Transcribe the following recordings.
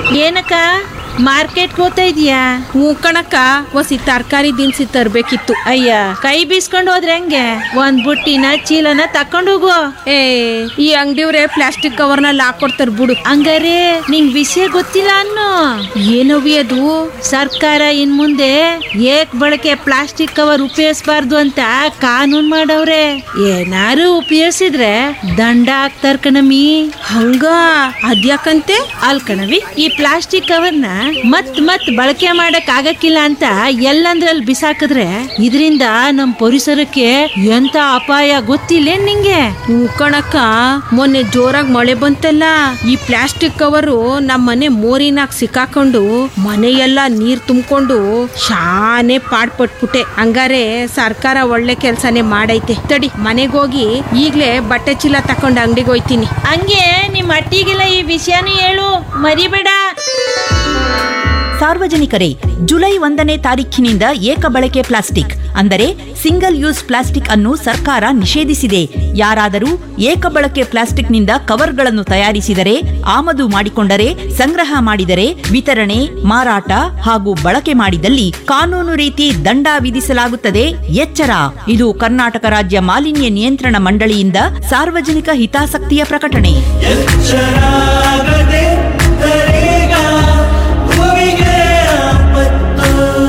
ಏನಕ್ಕ ಮಾರ್ಕೆಟ್ಗೆ ಹೋಗ್ತಾ ಇದೀಯಾ ಹ್ಞೂ ಕಣಕ್ಕ ಒಸಿ ತರಕಾರಿ ದಿನಸಿ ತರ್ಬೇಕಿತ್ತು ಅಯ್ಯ ಕೈ ಬೀಸ್ಕೊಂಡು ಹೋದ್ರೆ ಹೆಂಗೆ ಒಂದ್ ಬುಟ್ಟಿನ ಚೀಲನ ತಕೊಂಡು ಹೋಗು ಏ ಈ ಅಂಗಡಿಯವ್ರೆ ಪ್ಲಾಸ್ಟಿಕ್ ಕವರ್ನಲ್ಲಿ ಹಾಕೊಡ್ತಾರ ಬಿಡು ಹಂಗಾರೆ ನಿಂಗ್ ವಿಷಯ ಗೊತ್ತಿಲ್ಲ ಅನ್ನು ಏನವಿ ಅದು ಸರ್ಕಾರ ಇನ್ ಮುಂದೆ ಏಕ್ ಬಳಕೆ ಪ್ಲಾಸ್ಟಿಕ್ ಕವರ್ ಉಪಯೋಗಿಸಬಾರ್ದು ಅಂತ ಕಾನೂನ್ ಮಾಡವ್ರೆ ಏನಾರು ಉಪಯೋಗಿಸಿದ್ರೆ ದಂಡ ಹಾಕ್ತಾರ ಕಣಮಿ ಹಂಗ ಅದ್ಯಾಕಂತೆ ಅಲ್ ಕಣವಿ ಈ ಪ್ಲಾಸ್ಟಿಕ್ ಕವರ್ನ ಮತ್ ಮತ್ ಬಳಕೆ ಮಾಡಕ್ ಆಗಕ್ಕಿಲ್ಲ ಅಂತ ಎಲ್ಲಂದ್ರಲ್ಲಿ ಬಿಸಾಕಿದ್ರೆ ಇದರಿಂದ ನಮ್ ಪರಿಸರಕ್ಕೆ ಎಂತ ಅಪಾಯ ಗೊತ್ತಿಲ್ಲ ನಿಂಗೆ ಹ್ಞೂ ಕಣಕ್ಕ ಮೊನ್ನೆ ಜೋರಾಗಿ ಮಳೆ ಬಂತಲ್ಲ ಈ ಪ್ಲಾಸ್ಟಿಕ್ ಕವರು ನಮ್ಮ ಮನೆ ಮೋರಿನಾಗ ಸಿಕ್ಕಾಕೊಂಡು ಮನೆಯೆಲ್ಲ ನೀರ್ ತುಂಬಿಕೊಂಡು ಶಾನೆ ಪಾಡ್ಪಟ್ಬಿಟ್ಟೆ ಹಂಗಾರೆ ಸರ್ಕಾರ ಒಳ್ಳೆ ಕೆಲ್ಸನೇ ಮಾಡೈತೆ ತಡಿ ಮನೆಗೋಗಿ ಈಗ್ಲೇ ಬಟ್ಟೆ ಚೀಲ ತಕೊಂಡು ಅಂಗಡಿಗೆ ಹೋಯ್ತೀನಿ ಹಂಗೆ ನಿಮ್ ಅಟ್ಟಿಗೆಲ್ಲ ಈ ವಿಷಯನೂ ಹೇಳು ಮರಿಬೇಡ ಸಾರ್ವಜನಿಕರೇ ಜುಲೈ ಒಂದನೇ ತಾರೀಖಿನಿಂದ ಏಕ ಬಳಕೆ ಪ್ಲಾಸ್ಟಿಕ್ ಅಂದರೆ ಸಿಂಗಲ್ ಯೂಸ್ ಪ್ಲಾಸ್ಟಿಕ್ ಅನ್ನು ಸರ್ಕಾರ ನಿಷೇಧಿಸಿದೆ ಯಾರಾದರೂ ಏಕ ಬಳಕೆ ಪ್ಲಾಸ್ಟಿಕ್ನಿಂದ ಕವರ್ಗಳನ್ನು ತಯಾರಿಸಿದರೆ ಆಮದು ಮಾಡಿಕೊಂಡರೆ ಸಂಗ್ರಹ ಮಾಡಿದರೆ ವಿತರಣೆ ಮಾರಾಟ ಹಾಗೂ ಬಳಕೆ ಮಾಡಿದಲ್ಲಿ ಕಾನೂನು ರೀತಿ ದಂಡ ವಿಧಿಸಲಾಗುತ್ತದೆ ಎಚ್ಚರ ಇದು ಕರ್ನಾಟಕ ರಾಜ್ಯ ಮಾಲಿನ್ಯ ನಿಯಂತ್ರಣ ಮಂಡಳಿಯಿಂದ ಸಾರ್ವಜನಿಕ ಹಿತಾಸಕ್ತಿಯ ಪ್ರಕಟಣೆ ಎಚ್ಚರಾಗದೆ ತರೇಗ ಭೂಮಿಗೆ ಆಪತ್ತು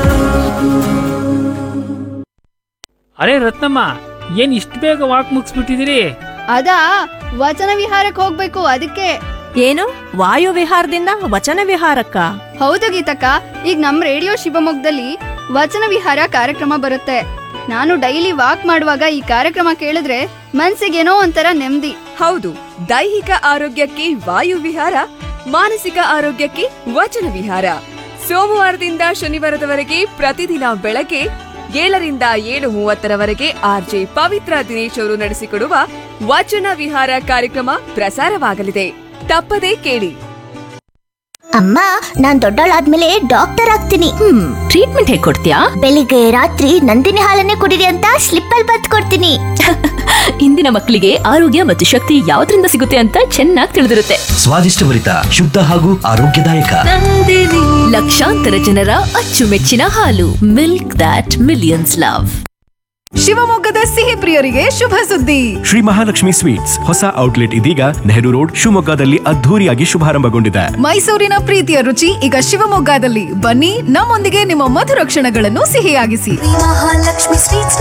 ಅರೆ ರತ್ನಮ್ಮ ಏನ್ ಇಷ್ಟು ಬೇಗ ವಾಕ್ ಮುಗಿಸ್ಬಿಟ್ಟಿದ್ದೀರಿ ಅದಾ ವಚನ ವಿಹಾರಕ್ಕೆ ಹೋಗ್ಬೇಕು ಅದಕ್ಕೆ ಏನು ವಾಯು ವಿಹಾರದಿಂದ ವಚನ ವಿಹಾರಕ್ಕ ಹೌದು ಗೀತಕ್ಕ ಈಗ ನಮ್ ರೇಡಿಯೋ ಶಿವಮೊಗ್ಗದಲ್ಲಿ ವಚನ ವಿಹಾರ ಕಾರ್ಯಕ್ರಮ ಬರುತ್ತೆ ನಾನು ಡೈಲಿ ವಾಕ್ ಮಾಡುವಾಗ ಈ ಕಾರ್ಯಕ್ರಮ ಕೇಳಿದ್ರೆ ಮನ್ಸಿಗೇನೋ ಒಂಥರ ನೆಮ್ಮದಿ ಹೌದು ದೈಹಿಕ ಆರೋಗ್ಯಕ್ಕೆ ವಾಯು ವಿಹಾರ ಮಾನಸಿಕ ಆರೋಗ್ಯಕ್ಕೆ ವಚನ ವಿಹಾರ ಸೋಮವಾರದಿಂದ ಶನಿವಾರದವರೆಗೆ ಪ್ರತಿದಿನ ಬೆಳಗ್ಗೆ ಏಳರಿಂದ ಏಳು ಮೂವತ್ತರವರೆಗೆ ಆರ್ಜೆ ಪವಿತ್ರ ದಿನೇಶ್ ಅವರು ನಡೆಸಿಕೊಡುವ ವಚನ ವಿಹಾರ ಕಾರ್ಯಕ್ರಮ ಪ್ರಸಾರವಾಗಲಿದೆ ತಪ್ಪದೇ ಕೇಳಿ ಅಮ್ಮ ನಾನ್ ದೊಡ್ಡವಳಾದ್ಮೇಲೆ ಡಾಕ್ಟರ್ ಆಗ್ತೀನಿ ಹ್ಮ್ ಟ್ರೀಟ್ಮೆಂಟ್ ಹೇಗ್ ಕೊಡ್ತೀಯಾ ಬೆಳಿಗ್ಗೆ ರಾತ್ರಿ ನಂದಿನಿ ಹಾಲನ್ನೇ ಕುಡಿರಿ ಅಂತ ಸ್ಲಿಪ್ ಅಲ್ಲಿ ಬತ್ ಕೊಡ್ತೀನಿ ಇಂದಿನ ಮಕ್ಕಳಿಗೆ ಆರೋಗ್ಯ ಮತ್ತು ಶಕ್ತಿ ಯಾವ್ದ್ರಿಂದ ಸಿಗುತ್ತೆ ಅಂತ ಚೆನ್ನಾಗಿ ತಿಳಿದಿರುತ್ತೆ ಸ್ವಾದಿಷ್ಟಭರಿತ ಶುದ್ಧ ಹಾಗೂ ಆರೋಗ್ಯದಾಯಕ ಲಕ್ಷಾಂತರ ಜನರ ಅಚ್ಚುಮೆಚ್ಚಿನ ಹಾಲು ಮಿಲ್ಕ್ ದಾಟ್ ಮಿಲಿಯನ್ಸ್ ಲವ್ ಶಿವಮೊಗ್ಗದ ಸಿಹಿ ಪ್ರಿಯರಿಗೆ ಶುಭ ಸುದ್ದಿ ಶ್ರೀ ಮಹಾಲಕ್ಷ್ಮಿ ಸ್ವೀಟ್ಸ್ ಹೊಸ ಔಟ್ಲೆಟ್ ಇದೀಗ ನೆಹರು ರೋಡ್ ಶಿವಮೊಗ್ಗದಲ್ಲಿ ಅದ್ಧೂರಿಯಾಗಿ ಶುಭಾರಂಭಗೊಂಡಿದೆ ಮೈಸೂರಿನ ಪ್ರೀತಿಯ ರುಚಿ ಈಗ ಶಿವಮೊಗ್ಗದಲ್ಲಿ ಬನ್ನಿ ನಮ್ಮೊಂದಿಗೆ ನಿಮ್ಮ ಮಧುರ ಕ್ಷಣಗಳನ್ನು ಸಿಹಿಯಾಗಿಸಿ ಮಹಾಲಕ್ಷ್ಮಿ ಸ್ವೀಟ್ಸ್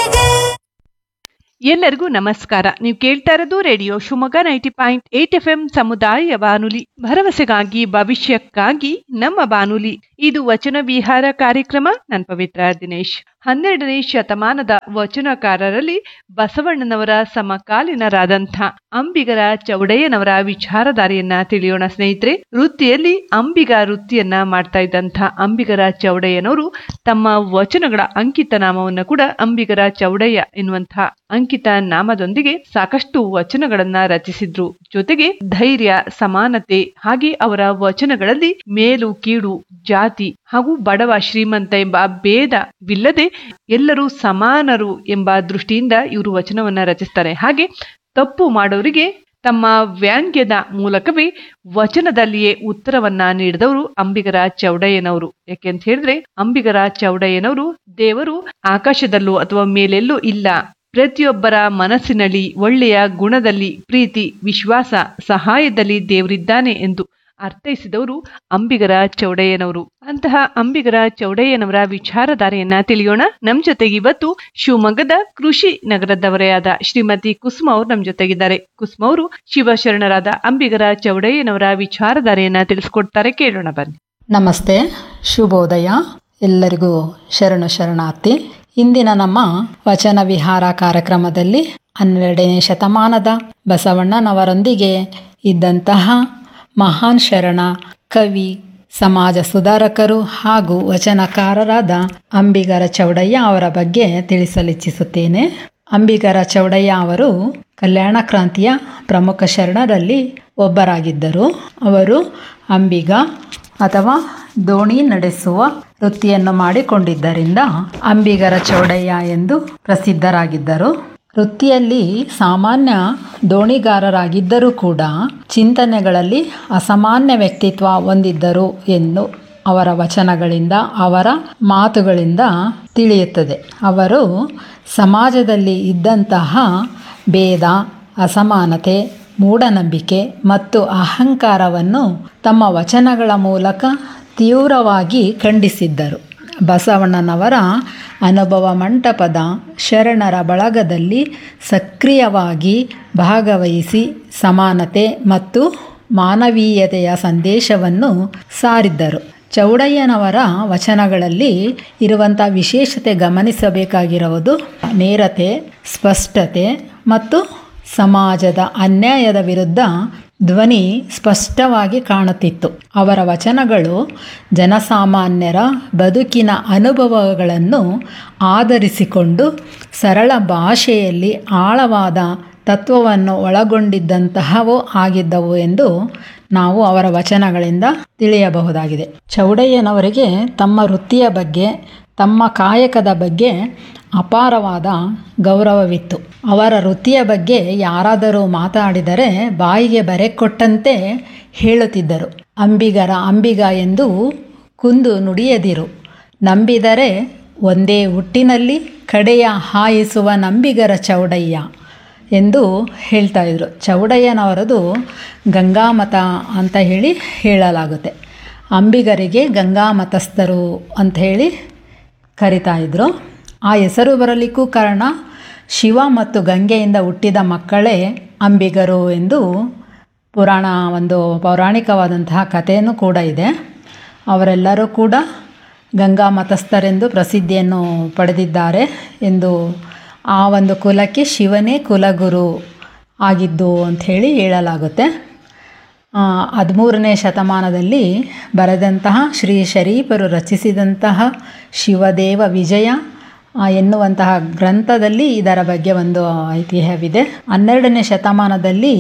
ಎಲ್ಲರಿಗೂ ನಮಸ್ಕಾರ ನೀವು ಕೇಳ್ತಾ ಇರೋದು radio Shivamogga ninety point eight F M ಸಮುದಾಯ ಬಾನುಲಿ ಭರವಸೆಗಾಗಿ ಭವಿಷ್ಯಕ್ಕಾಗಿ ನಮ್ಮ ಬಾನುಲಿ ಇದು ವಚನ ವಿಹಾರ ಕಾರ್ಯಕ್ರಮ ನಾನು ಪವಿತ್ರ ದಿನೇಶ್ ಹನ್ನೆರಡನೇ ಶತಮಾನದ ವಚನಕಾರರಲ್ಲಿ ಬಸವಣ್ಣನವರ ಸಮಕಾಲೀನರಾದಂಥ ಅಂಬಿಗರ ಚೌಡಯ್ಯನವರ ವಿಚಾರಧಾರೆಯನ್ನ ತಿಳಿಯೋಣ ಸ್ನೇಹಿತರೆ ವೃತ್ತಿಯಲ್ಲಿ ಅಂಬಿಗ ವೃತ್ತಿಯನ್ನ ಮಾಡ್ತಾ ಇದ್ದಂಥ ಅಂಬಿಗರ ಚೌಡಯ್ಯನವರು ತಮ್ಮ ವಚನಗಳ ಅಂಕಿತ ನಾಮವನ್ನು ಕೂಡ ಅಂಬಿಗರ ಚೌಡಯ್ಯ ಎನ್ನುವಂಥ ಅಂಕಿತ ನಾಮದೊಂದಿಗೆ ಸಾಕಷ್ಟು ವಚನಗಳನ್ನ ರಚಿಸಿದ್ರು ಜೊತೆಗೆ ಧೈರ್ಯ ಸಮಾನತೆ ಹಾಗೆ ಅವರ ವಚನಗಳಲ್ಲಿ ಮೇಲು ಕೀಳು ಜಾತಿ ಹಾಗೂ ಬಡವ ಶ್ರೀಮಂತ ಎಂಬ ಭೇದವಿಲ್ಲದೆ ಎಲ್ಲರೂ ಸಮಾನರು ಎಂಬ ದೃಷ್ಟಿಯಿಂದ ಇವರು ವಚನವನ್ನ ರಚಿಸ್ತಾರೆ ಹಾಗೆ ತಪ್ಪು ಮಾಡೋರಿಗೆ ತಮ್ಮ ವ್ಯಾಂಗ್ಯದ ಮೂಲಕವೇ ವಚನದಲ್ಲಿಯೇ ಉತ್ತರವನ್ನ ನೀಡಿದವರು ಅಂಬಿಗರ ಚೌಡಯ್ಯನವರು ಯಾಕೆಂತ ಹೇಳಿದ್ರೆ ಅಂಬಿಗರ ಚೌಡಯ್ಯನವರು ದೇವರು ಆಕಾಶದಲ್ಲೂ ಅಥವಾ ಮೇಲೆಲ್ಲೂ ಇಲ್ಲ ಪ್ರತಿಯೊಬ್ಬರ ಮನಸ್ಸಿನಲ್ಲಿ ಒಳ್ಳೆಯ ಗುಣದಲ್ಲಿ ಪ್ರೀತಿ ವಿಶ್ವಾಸ ಸಹಾಯದಲ್ಲಿ ದೇವರಿದ್ದಾನೆ ಎಂದು ಅರ್ಥೈಸಿದವರು ಅಂಬಿಗರ ಚೌಡಯ್ಯನವರು ಅಂತಹ ಅಂಬಿಗರ ಚೌಡಯ್ಯನವರ ವಿಚಾರಧಾರೆಯನ್ನ ತಿಳಿಯೋಣ ನಮ್ ಜೊತೆಗೆ ಇವತ್ತು ಶಿವಮೊಗ್ಗದ ಕೃಷಿ ನಗರದವರೇ ಆದ ಶ್ರೀಮತಿ ಕುಸುಮ ಅವರು ನಮ್ ಜೊತೆಗಿದ್ದಾರೆ ಕುಸುಮ ಅವರು ಶಿವಶರಣರಾದ ಅಂಬಿಗರ ಚೌಡಯ್ಯನವರ ವಿಚಾರಧಾರೆಯನ್ನ ತಿಳಿಸ್ಕೊಡ್ತಾರೆ ಕೇಳೋಣ ಬನ್ನಿ ನಮಸ್ತೆ ಶುಭೋದಯ ಎಲ್ಲರಿಗೂ ಶರಣ ಶರಣಾರ್ಥಿ ಇಂದಿನ ನಮ್ಮ ವಚನ ವಿಹಾರ ಕಾರ್ಯಕ್ರಮದಲ್ಲಿ ಹನ್ನೆರಡನೇ ಶತಮಾನದ ಬಸವಣ್ಣನವರೊಂದಿಗೆ ಇದ್ದಂತಹ ಮಹಾನ್ ಶರಣ ಕವಿ ಸಮಾಜ ಸುಧಾರಕರು ಹಾಗೂ ವಚನಕಾರರಾದ ಅಂಬಿಗರ ಚೌಡಯ್ಯ ಅವರ ಬಗ್ಗೆ ತಿಳಿಸಲಿಚ್ಛಿಸುತ್ತೇನೆ ಅಂಬಿಗರ ಚೌಡಯ್ಯ ಅವರು ಕಲ್ಯಾಣ ಕ್ರಾಂತಿಯ ಪ್ರಮುಖ ಶರಣರಲ್ಲಿ ಒಬ್ಬರಾಗಿದ್ದರು ಅವರು ಅಂಬಿಗ ಅಥವಾ ದೋಣಿ ನಡೆಸುವ ವೃತ್ತಿಯನ್ನು ಮಾಡಿಕೊಂಡಿದ್ದರಿಂದ ಅಂಬಿಗರ ಚೌಡಯ್ಯ ಎಂದು ಪ್ರಸಿದ್ಧರಾಗಿದ್ದರು ವೃತ್ತಿಯಲ್ಲಿ ಸಾಮಾನ್ಯ ದೋಣಿಗಾರರಾಗಿದ್ದರೂ ಕೂಡ ಚಿಂತನೆಗಳಲ್ಲಿ ಅಸಾಮಾನ್ಯ ವ್ಯಕ್ತಿತ್ವ ಹೊಂದಿದ್ದರು ಎಂದು ಅವರ ವಚನಗಳಿಂದ ಅವರ ಮಾತುಗಳಿಂದ ತಿಳಿಯುತ್ತದೆ ಅವರು ಸಮಾಜದಲ್ಲಿ ಇದ್ದಂತಹ ಭೇದ ಅಸಮಾನತೆ ಮೂಢನಂಬಿಕೆ ಮತ್ತು ಅಹಂಕಾರವನ್ನು ತಮ್ಮ ವಚನಗಳ ಮೂಲಕ ತೀವ್ರವಾಗಿ ಖಂಡಿಸಿದ್ದರು ಬಸವಣ್ಣನವರ ಅನುಭವ ಮಂಟಪದ ಶರಣರ ಬಳಗದಲ್ಲಿ ಸಕ್ರಿಯವಾಗಿ ಭಾಗವಹಿಸಿ ಸಮಾನತೆ ಮತ್ತು ಮಾನವೀಯತೆಯ ಸಂದೇಶವನ್ನು ಸಾರಿದ್ದರು ಚೌಡಯ್ಯನವರ ವಚನಗಳಲ್ಲಿ ಇರುವಂಥ ವಿಶೇಷತೆ ಗಮನಿಸಬೇಕಾಗಿರುವುದು ನೇರತೆ ಸ್ಪಷ್ಟತೆ ಮತ್ತು ಸಮಾಜದ ಅನ್ಯಾಯದ ವಿರುದ್ಧ ಧ್ವನಿ ಸ್ಪಷ್ಟವಾಗಿ ಕಾಣುತ್ತಿತ್ತು ಅವರ ವಚನಗಳು ಜನಸಾಮಾನ್ಯರ ಬದುಕಿನ ಅನುಭವಗಳನ್ನು ಆಧರಿಸಿಕೊಂಡು ಸರಳ ಭಾಷೆಯಲ್ಲಿ ಆಳವಾದ ತತ್ವವನ್ನು ಒಳಗೊಂಡಿದ್ದಂತಹವೂ ಆಗಿದ್ದವು ಎಂದು ನಾವು ಅವರ ವಚನಗಳಿಂದ ತಿಳಿಯಬಹುದಾಗಿದೆ ಚೌಡಯ್ಯನವರಿಗೆ ತಮ್ಮ ವೃತ್ತಿಯ ಬಗ್ಗೆ ತಮ್ಮ ಕಾಯಕದ ಬಗ್ಗೆ ಅಪಾರವಾದ ಗೌರವವಿತ್ತು ಅವರ ವೃತ್ತಿಯ ಬಗ್ಗೆ ಯಾರಾದರೂ ಮಾತಾಡಿದರೆ ಬಾಯಿಗೆ ಬರೆ ಕೊಟ್ಟಂತೆ ಹೇಳುತ್ತಿದ್ದರು ಅಂಬಿಗರ ಅಂಬಿಗ ಎಂದು ಕುಂದು ನುಡಿಯದಿರು ನಂಬಿದರೆ ಒಂದೇ ಹುಟ್ಟಿನಲ್ಲಿ ಕಡೆಯ ಹಾಯಿಸುವ ನಂಬಿಗರ ಚೌಡಯ್ಯ ಎಂದು ಹೇಳ್ತಾ ಇದ್ರು ಚೌಡಯ್ಯನವರದು ಗಂಗಾಮತ ಅಂತ ಹೇಳಿ ಹೇಳಲಾಗುತ್ತೆ ಅಂಬಿಗರಿಗೆ ಗಂಗಾಮತಸ್ಥರು ಅಂತ ಹೇಳಿ ಕರಿತಾ ಇದ್ರು ಆ ಹೆಸರು ಬರಲಿಕ್ಕೂ ಕಾರಣ ಶಿವ ಮತ್ತು ಗಂಗೆಯಿಂದ ಹುಟ್ಟಿದ ಮಕ್ಕಳೇ ಅಂಬಿಗರು ಎಂದು ಪುರಾಣ ಒಂದು ಪೌರಾಣಿಕವಾದಂತಹ ಕಥೆಯೂ ಕೂಡ ಇದೆ ಅವರೆಲ್ಲರೂ ಕೂಡ ಗಂಗಾ ಮತಸ್ಥರೆಂದು ಪ್ರಸಿದ್ಧಿಯನ್ನು ಪಡೆದಿದ್ದಾರೆ ಎಂದು ಆ ಒಂದು ಕುಲಕ್ಕೆ ಶಿವನೇ ಕುಲಗುರು ಆಗಿದ್ದು ಅಂಥೇಳಿ ಹೇಳಲಾಗುತ್ತೆ ಹದಿಮೂರನೇ ಶತಮಾನದಲ್ಲಿ ಬರೆದಂತಹ ಶ್ರೀ ಶರೀಫರು ರಚಿಸಿದಂತಹ ಶಿವದೇವ ವಿಜಯ ಎನ್ನುವಂತಹ ಗ್ರಂಥದಲ್ಲಿ ಇದರ ಬಗ್ಗೆ ಒಂದು ಐತಿಹ್ಯವಿದೆ ಹನ್ನೆರಡನೇ ಶತಮಾನದಲ್ಲಿ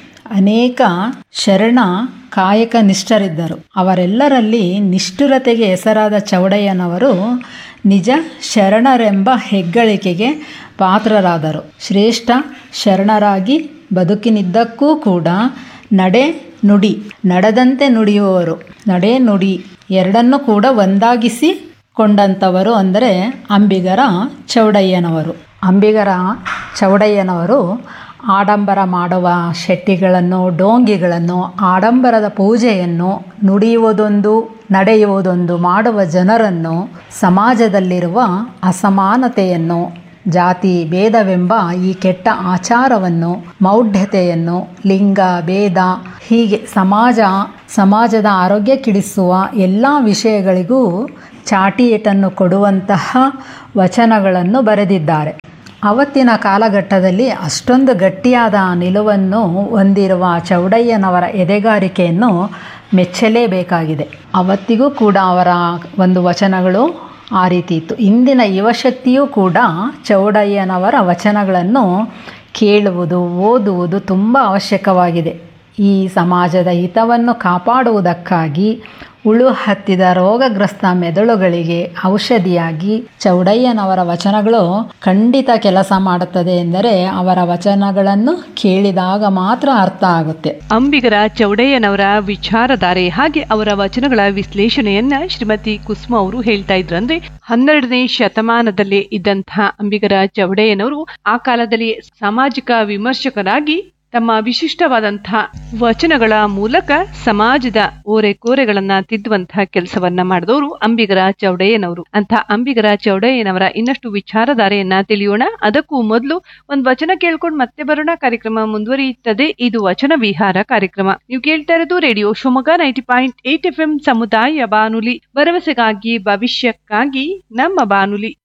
ಅನೇಕ ಶರಣ ಕಾಯಕ ನಿಷ್ಠರಿದ್ದರು ಅವರೆಲ್ಲರಲ್ಲಿ ನಿಷ್ಠುರತೆಗೆ ಹೆಸರಾದ ಚೌಡಯ್ಯನವರು ನಿಜ ಶರಣರೆಂಬ ಹೆಗ್ಗಳಿಕೆಗೆ ಪಾತ್ರರಾದರು ಶ್ರೇಷ್ಠ ಶರಣರಾಗಿ ಬದುಕಿನಿದ್ದಕ್ಕೂ ಕೂಡ ನಡೆ ನುಡಿ ನಡೆದಂತೆ ನುಡಿಯುವವರು ನಡೆ ನುಡಿ ಎರಡನ್ನೂ ಕೂಡ ಒಂದಾಗಿಸಿ ಕೊಂಡಂಥವರು ಅಂದರೆ ಅಂಬಿಗರ ಚೌಡಯ್ಯನವರು ಅಂಬಿಗರ ಚೌಡಯ್ಯನವರು ಆಡಂಬರ ಮಾಡುವ ಶೆಟ್ಟಿಗಳನ್ನು ಡೋಂಗಿಗಳನ್ನು ಆಡಂಬರದ ಪೂಜೆಯನ್ನು ನುಡಿಯುವುದೊಂದು ನಡೆಯುವುದೊಂದು ಮಾಡುವ ಜನರನ್ನು ಸಮಾಜದಲ್ಲಿರುವ ಅಸಮಾನತೆಯನ್ನು ಜಾತಿ ಭೇದವೆಂಬ ಈ ಕೆಟ್ಟ ಆಚಾರವನ್ನು ಮೌಢ್ಯತೆಯನ್ನು ಲಿಂಗ ಭೇದ ಹೀಗೆ ಸಮಾಜ ಸಮಾಜದ ಆರೋಗ್ಯ ಕೆಡಿಸುವ ಎಲ್ಲ ವಿಷಯಗಳಿಗೂ ಚಾಟಿಯೇಟನ್ನು ಕೊಡುವಂತಹ ವಚನಗಳನ್ನು ಬರೆದಿದ್ದಾರೆ ಅವತ್ತಿನ ಕಾಲಘಟ್ಟದಲ್ಲಿ ಅಷ್ಟೊಂದು ಗಟ್ಟಿಯಾದ ನಿಲುವನ್ನು ಹೊಂದಿರುವ ಚೌಡಯ್ಯನವರ ಎದೆಗಾರಿಕೆಯನ್ನು ಮೆಚ್ಚಲೇಬೇಕಾಗಿದೆ ಅವತ್ತಿಗೂ ಕೂಡ ಅವರ ಒಂದು ವಚನಗಳು ಆ ರೀತಿ ಇತ್ತು ಇಂದಿನ ಯುವಶಕ್ತಿಯೂ ಕೂಡ ಚೌಡಯ್ಯನವರ ವಚನಗಳನ್ನು ಕೇಳುವುದು ಓದುವುದು ತುಂಬ ಅವಶ್ಯಕವಾಗಿದೆ ಈ ಸಮಾಜದ ಹಿತವನ್ನು ಕಾಪಾಡುವುದಕ್ಕಾಗಿ ಉಳು ಹತ್ತಿದ ರೋಗಗ್ರಸ್ತ ಮೆದುಳುಗಳಿಗೆ ಔಷಧಿಯಾಗಿ ಚೌಡಯ್ಯನವರ ವಚನಗಳು ಖಂಡಿತ ಕೆಲಸ ಮಾಡುತ್ತದೆ ಎಂದರೆ ಅವರ ವಚನಗಳನ್ನು ಕೇಳಿದಾಗ ಮಾತ್ರ ಅರ್ಥ ಆಗುತ್ತೆ ಅಂಬಿಗರ ಚೌಡಯ್ಯನವರ ವಿಚಾರಧಾರೆ ಹಾಗೆ ಅವರ ವಚನಗಳ ವಿಶ್ಲೇಷಣೆಯನ್ನ ಶ್ರೀಮತಿ ಕುಸುಮ ಅವರು ಹೇಳ್ತಾ ಇದ್ರು ಅಂದ್ರೆ ಹನ್ನೆರಡನೇ ಶತಮಾನದಲ್ಲೇ ಇದ್ದಂತಹ ಅಂಬಿಗರ ಚೌಡಯ್ಯನವರು ಆ ಕಾಲದಲ್ಲಿ ಸಾಮಾಜಿಕ ವಿಮರ್ಶಕರಾಗಿ ತಮ್ಮ ವಿಶಿಷ್ಟವಾದಂತಹ ವಚನಗಳ ಮೂಲಕ ಸಮಾಜದ ಓರೆಕೋರೆಗಳನ್ನ ತಿದ್ದುವಂತಹ ಕೆಲಸವನ್ನ ಮಾಡಿದವರು ಅಂಬಿಗರ ಚೌಡಯ್ಯನವರು ಅಂತ ಅಂಬಿಗರ ಚೌಡಯ್ಯನವರ ಇನ್ನಷ್ಟು ವಿಚಾರಧಾರೆಯನ್ನ ತಿಳಿಯೋಣ ಅದಕ್ಕೂ ಮೊದಲು ಒಂದ್ ವಚನ ಕೇಳ್ಕೊಂಡು ಮತ್ತೆ ಬರೋಣ ಕಾರ್ಯಕ್ರಮ ಮುಂದುವರಿಯುತ್ತದೆ ಇದು ವಚನ ವಿಹಾರ ಕಾರ್ಯಕ್ರಮ ನೀವು ಕೇಳ್ತಾ ಇರೋದು radio Shivamogga ninety point eight F M ಸಮುದಾಯ ಬಾನುಲಿ ಭರವಸೆಗಾಗಿ ಭವಿಷ್ಯಕ್ಕಾಗಿ ನಮ್ಮ ಬಾನುಲಿ